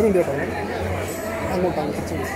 ഒരു മിനിറ്റ് കേട്ടോ അങ്ങോട്ട് അങ്ങോട്ട് തിരിച്ച് പോയി.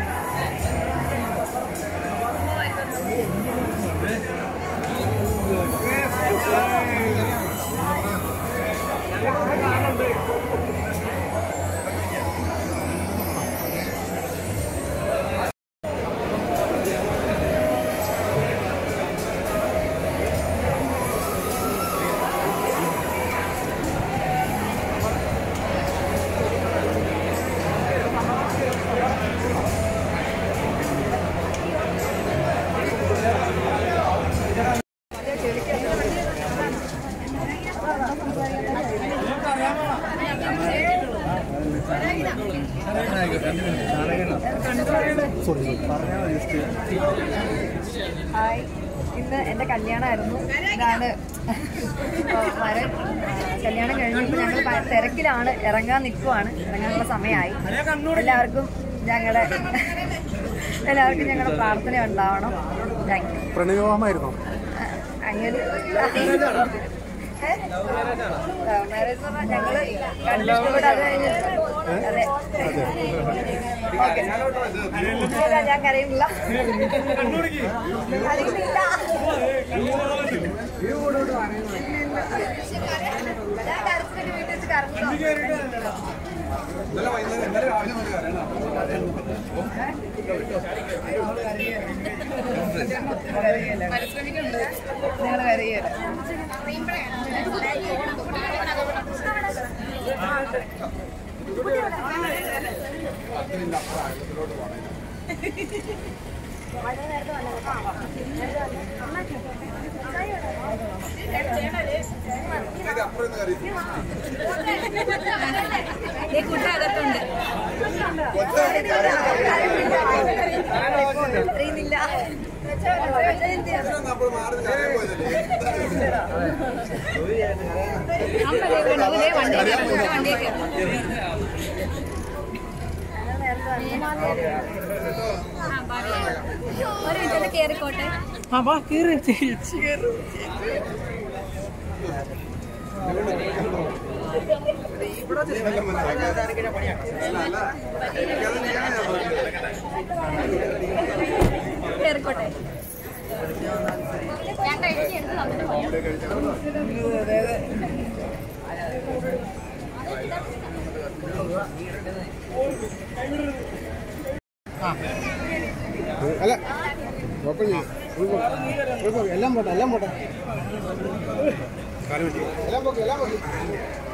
സോറി സോറി ഹായ് ഇന്ന് എൻ്റെ കല്യാണമായിരുന്നു ഇതാണ് വരൻ കല്യാണം കഴിഞ്ഞിട്ട് ഞങ്ങൾ ഭ- തിരക്കിലാണ് ഇറങ്ങാൻ നിൽക്കുവാണ് ഇറങ്ങാനുള്ള സമയമായി എല്ലാവർക്കും ഞങ്ങളുടെ എല്ലാവർക്കും ഞങ്ങളുടെ പ്രാർത്ഥന ഉണ്ടാവണം താങ്ക് യു പ്രണയവിവാഹമായിരുന്നോ അങ്ങനെ മാരേജ് പറഞ്ഞാൽ ഞങ്ങള് കണ്ടിഷ്ടപ്പെട്ട് അത് കഴിഞ്ഞിട്ട് അതെ ഓക്കെ ഞാൻ കരയുന്നില്ല കരയുന്നില്ല ഞാൻ കരച്ചിട്ട് വീട്ടിൽ വെച്ച് കരഞ്ഞോ നിങ്ങൾ കരയല്ല അറിയുന്നില്ല ഒരു മിനിറ്റ് കേറിക്കോട്ടെ കേറിക്കോട്ടെ ഞാൻ കഴിഞ്ഞ് എടുത്ത് തന്നിട്ട് പോയാ അല്ല കുഴപ്പമില്ല ഒരു പോ- ഒരു പോ- എല്ലാം പോട്ടെ എല്ലാം പോട്ടെ എല്ലാം പോട്ടെ എല്ലാം പോട്ടെ